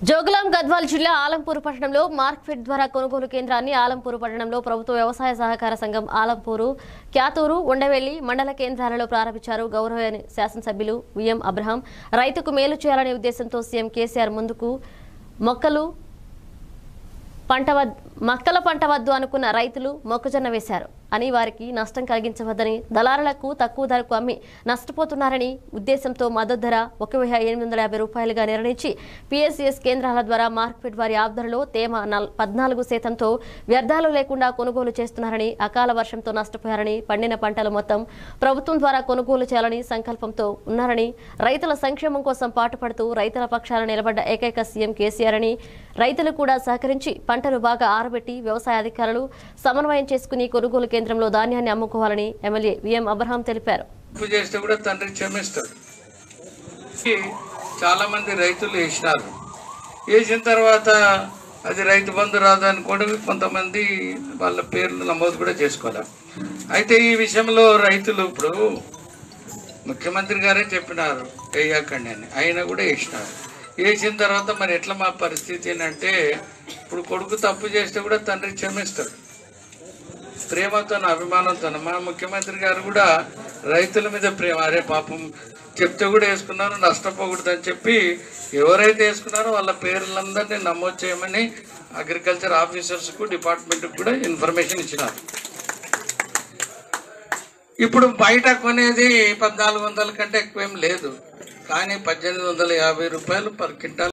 జోగులాం గద్వాల్ జిల్లా ఆలంపూర్ పట్టణంలో మార్క్ఫెడ్ ద్వారా కొనుగోలు కేంద్రాన్ని ఆలంపూర్ పట్టణంలో ప్రభుత్వ వ్యవసాయ సహకార సంఘం ఆలంపూరు క్యాతూరు ఉండవెల్లి మండల కేంద్రాలలో ప్రారంభించారు గౌరవ శాసనసభ్యులు విఎం అబ్రహాం రైతుకు మేలు చేయాలనే ఉద్దేశంతో సీఎం కేసీఆర్ ముందుకు మొక్కలు పంట వద్ మక్కల పంట వద్దు అనుకున్న రైతులు మొక్కజొన్న వేశారు అని వారికి నష్టం కలిగించవద్దని దళారులకు తక్కువ ధరకు అమ్మి నష్టపోతున్నారని ఉద్దేశంతో మద్దతు ధర ఒక వెయ్యి ఎనిమిది వందల యాభై రూపాయలుగా నిర్ణయించి పిఎస్సిఎస్ కేంద్రాల ద్వారా మార్కెట్ వారి ఆధ్వర్యంలో తేమ నల్- పద్నాలుగు శాతంతో వ్యర్థాలు లేకుండా కొనుగోలు చేస్తున్నారని అకాల వర్షంతో నష్టపోయారని పండిన పంటలు మొత్తం ప్రభుత్వం ద్వారా కొనుగోలు చేయాలని సంకల్పంతో ఉన్నారని రైతుల సంక్షేమం కోసం పాటుపడుతూ రైతుల పక్షాన నిలబడ్డ ఏకైక సీఎం కేసీఆర్ అని రైతులు కూడా సహకరించి పంటలు బాగా ఆరబెట్టి వ్యవసాయ అధికారులు సమన్వయం చేసుకుని కొనుగోలు కేంద్రంలో ధాన్యాన్ని అమ్ముకోవాలని ఎమ్మెల్యే విఎం అబ్రహాం తెలిపారు తప్పు చేస్తే కూడా తండ్రి క్షమిస్తాడు ఈ చాలా మంది రైతులు వేసినారు వేసిన తర్వాత అది రైతు బంధు రాదు అనుకోవడం కొంతమంది వాళ్ళ పేర్లు నమోదు కూడా చేసుకోవాలి అయితే ఈ విషయంలో రైతులు ఇప్పుడు ముఖ్యమంత్రి గారే చెప్పినారు వేయకండి అని అయినా కూడా వేసినారు వేసిన తర్వాత మరి ఎట్లా మా పరిస్థితి అంటే ఇప్పుడు కొడుకు తప్పు చేస్తే కూడా తండ్రి క్షమిస్తాడు ప్రేమతో అభిమానంతో మన ముఖ్యమంత్రి గారు కూడా రైతుల మీద ప్రేమ అరే పాపం చెప్తే కూడా వేసుకున్నారు నష్టపోకూడదని చెప్పి ఎవరైతే వేసుకున్నారో వాళ్ళ పేర్లందరినీ నమోదు చేయమని అగ్రికల్చర్ ఆఫీసర్స్కు డిపార్ట్మెంట్కి కూడా ఇన్ఫర్మేషన్ ఇచ్చినారు ఇప్పుడు బయట కొనేది పద్నాలుగు వందల కంటే ఎక్కువేం లేదు కానీ పద్దెనిమిది వందల యాభై రూపాయలు పర్ క్వింటాల్